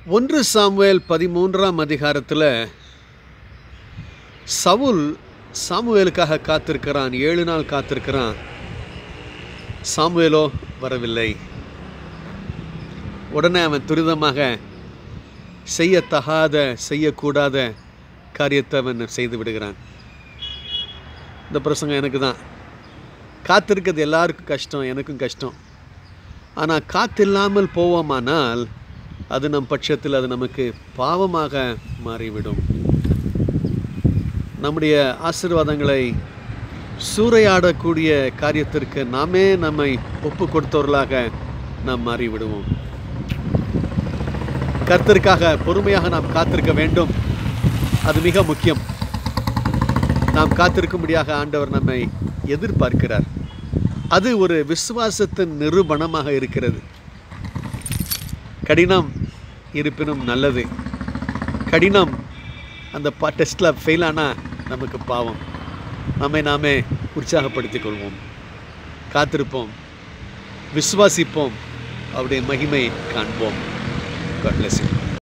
ஒன்று சாமுவேல் பதிமூன்றாம் அதிகாரத்தில் சவுல் சாமுவேலுக்காக காத்திருக்கிறான் ஏழு நாள் காத்திருக்கிறான் சாமுவேலோ வரவில்லை உடனே அவன் துரிதமாக செய்யத்தகாத செய்யக்கூடாத காரியத்தை அவன் செய்து விடுகிறான் இந்த பிரசங்கம் எனக்கு தான் காத்திருக்கிறது எல்லாருக்கும் கஷ்டம் எனக்கும் கஷ்டம் ஆனால் காத்தில்லாமல் போவோமானால் அது நம் பட்சத்தில் அது நமக்கு பாவமாக மாறிவிடும் நம்முடைய ஆசீர்வாதங்களை சூறையாடக்கூடிய காரியத்திற்கு நாமே நம்மை ஒப்பு கொடுத்தவர்களாக நாம் மாறிவிடுவோம் கர்த்தருக்காக பொறுமையாக நாம் காத்திருக்க வேண்டும் அது மிக முக்கியம் நாம் காத்திருக்கும்படியாக ஆண்டவர் நம்மை எதிர்பார்க்கிறார் அது ஒரு விசுவாசத்தின் நிரூபணமாக இருக்கிறது கடினம் இருப்பினும் நல்லது கடினம் அந்த பா டெஸ்ட்டில் ஃபெயில் ஆனால் நமக்கு பாவம் நம்மை நாமே உற்சாகப்படுத்திக் கொள்வோம் காத்திருப்போம் விசுவாசிப்போம் அவருடைய மகிமை காண்போம் God bless you.